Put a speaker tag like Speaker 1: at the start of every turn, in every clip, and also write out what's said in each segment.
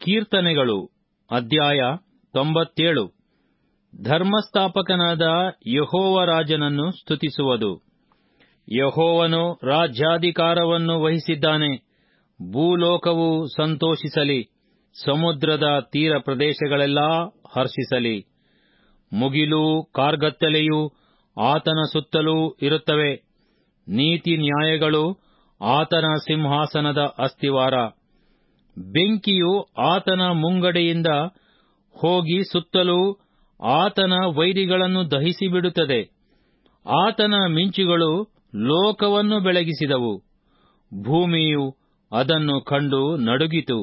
Speaker 1: ಕೀರ್ತನೆಗಳು ಅಧ್ಯಾಯ ತೊಂಬತ್ತೇಳು ಧರ್ಮಸ್ಥಾಪಕನಾದ ಯಹೋವ ರಾಜನನ್ನು ಸ್ತುತಿಸುವುದು ಯಹೋವನು ರಾಜ್ಯಾಧಿಕಾರವನ್ನು ವಹಿಸಿದ್ದಾನೆ ಭೂಲೋಕವು ಸಂತೋಷಿಸಲಿ ಸಮುದ್ರದ ತೀರ ಪ್ರದೇಶಗಳೆಲ್ಲಾ ಹರ್ಷಿಸಲಿ ಮುಗಿಲೂ ಕಾರ್ಗತ್ತಲೆಯೂ ಆತನ ಸುತ್ತಲೂ ಇರುತ್ತವೆ ನೀತಿ ನ್ಯಾಯಗಳು ಆತನ ಸಿಂಹಾಸನದ ಅಸ್ತಿವಾರ ಬೆಂಕಿಯು ಆತನ ಮುಂಗಡೆಯಿಂದ ಹೋಗಿ ಸುತ್ತಲೂ ಆತನ ವೈರಿಗಳನ್ನು ದಹಿಸಿಬಿಡುತ್ತದೆ ಆತನ ಮಿಂಚುಗಳು ಲೋಕವನ್ನು ಬೆಳಗಿಸಿದವು ಭೂಮಿಯು ಅದನ್ನು ಕಂಡು ನಡುಗಿತು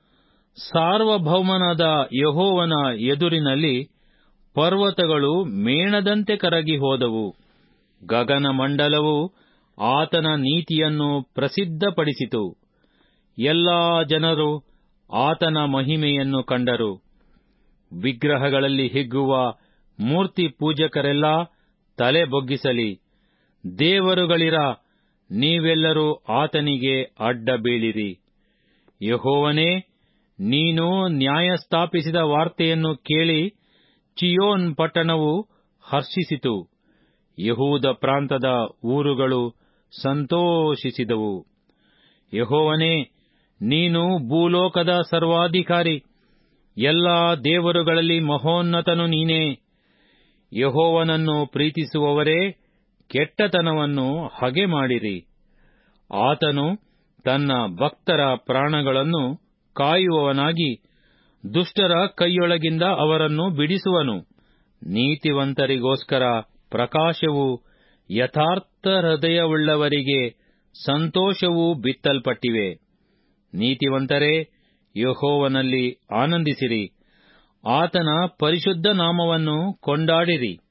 Speaker 1: ಸಾರ್ವಭೌಮನಾದ ಯಹೋವನ ಎದುರಿನಲ್ಲಿ ಪರ್ವತಗಳು ಮೇಣದಂತೆ ಕರಗಿ ಹೋದವು ಗಗನಮಂಡಲವು ಆತನ ನೀತಿಯನ್ನು ಪ್ರಸಿದ್ಧಪಡಿಸಿತು ಎಲ್ಲಾ ಜನರು ಆತನ ಮಹಿಮೆಯನ್ನು ಕಂಡರು ವಿಗ್ರಹಗಳಲ್ಲಿ ಹಿಗ್ಗುವ ಮೂರ್ತಿ ಪೂಜಕರೆಲ್ಲ ತಲೆ ಬೊಗ್ಗಿಸಲಿ ದೇವರುಗಳಿರ ನೀವೆಲ್ಲರೂ ಆತನಿಗೆ ಅಡ್ಡ ಬೀಳಿರಿ ಯಹೋವನೇ ನೀನು ನ್ಯಾಯ ಸ್ಥಾಪಿಸಿದ ವಾರ್ತೆಯನ್ನು ಕೇಳಿ ಚಿಯೋನ್ ಪಟ್ಟಣವು ಹರ್ಷಿಸಿತು ಯಹೂದ ಪ್ರಾಂತದ ಊರುಗಳು ಸಂತೋಷಿಸಿದವು ಯಹೋವನೇ ನೀನು ಭೂಲೋಕದ ಸರ್ವಾಧಿಕಾರಿ ಎಲ್ಲಾ ದೇವರುಗಳಲ್ಲಿ ಮಹೋನ್ನತನು ನೀನೇ ಯಹೋವನನ್ನು ಪ್ರೀತಿಸುವವರೇ ಕೆಟ್ಟತನವನ್ನು ಹಗೆ ಮಾಡಿರಿ ಆತನು ತನ್ನ ಭಕ್ತರ ಪ್ರಾಣಗಳನ್ನು ಕಾಯುವವನಾಗಿ ದುಷ್ಟರ ಕೈಯೊಳಗಿಂದ ಅವರನ್ನು ಬಿಡಿಸುವನು ನೀತಿವಂತರಿಗೋಸ್ಕರ ಪ್ರಕಾಶವು ಯಥಾರ್ಥ ಹೃದಯವುಳ್ಳವರಿಗೆ ಸಂತೋಷವೂ ಬಿತ್ತಲ್ಪಟ್ಟಿವೆ ನೀತಿವಂತರೇ ಯಹೋವನಲ್ಲಿ ಆನಂದಿಸಿರಿ ಆತನ ಪರಿಶುದ್ಧ ನಾಮವನ್ನು ಕೊಂಡಾಡಿರಿ